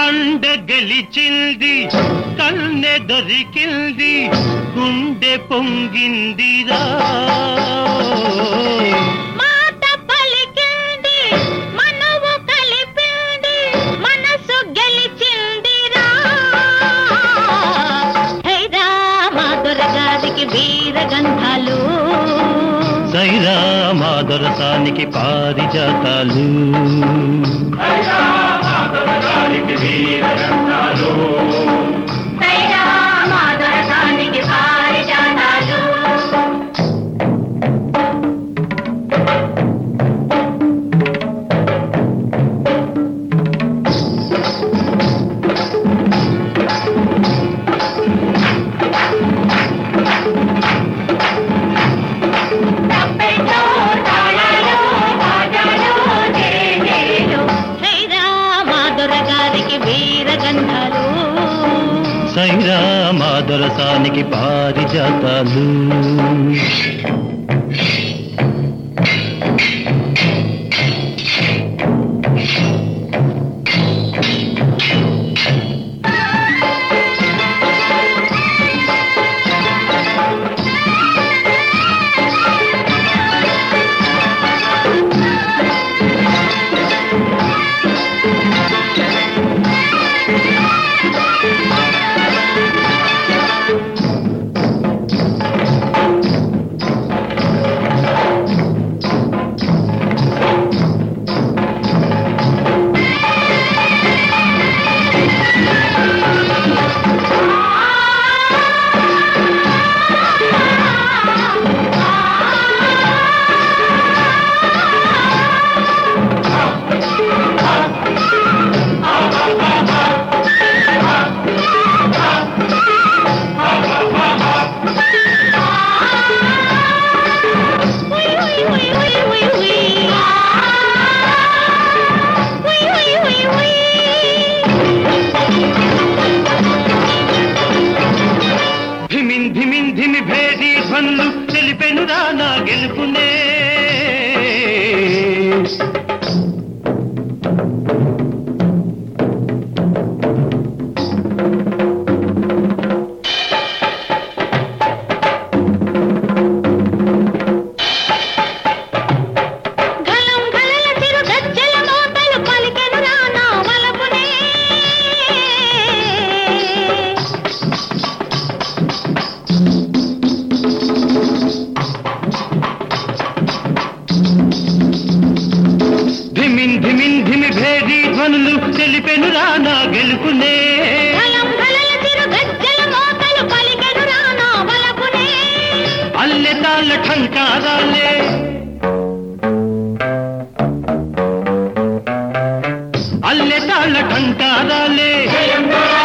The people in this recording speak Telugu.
కండ గెలిచింది కన్నె దొరికింది గుండె పొంగిందిరా మాట పలికింది మనవు కలిపింది మనసు గెలిచిందిరా హైరా మా దొరగారికి వీర గంధాలు సైరా మా దొరసానికి పారిజాతాలు హైరా మా దొరగారికి పారిజాతాలు తప్పెట్లో తాళాలు బాజాలు జేజేలు హైరా మా దొరగారికి వీర గంధాలు సైరా మా దొరసానికి పారిజాతాలు ధిమిన్ ధిమిన్ ధిమి భేది ధ్వనులు తెలిపెనురా నా గెలుపునే గలం గలల చిరు గజ్జల మోతలు పలికెనురా నా వలపునే ధిమిన్ ధిమిన్ ధిమి భేది ధ్వనులు తెలిపెనురా నా గెలుపునే గలం గలల చిరు గజ్జల మోతలు పలికెనురా నా వలపునే అల్లె తాళ్ళ ఠంకారాలే అల్లె తాళ్ళ ఠంకారాలే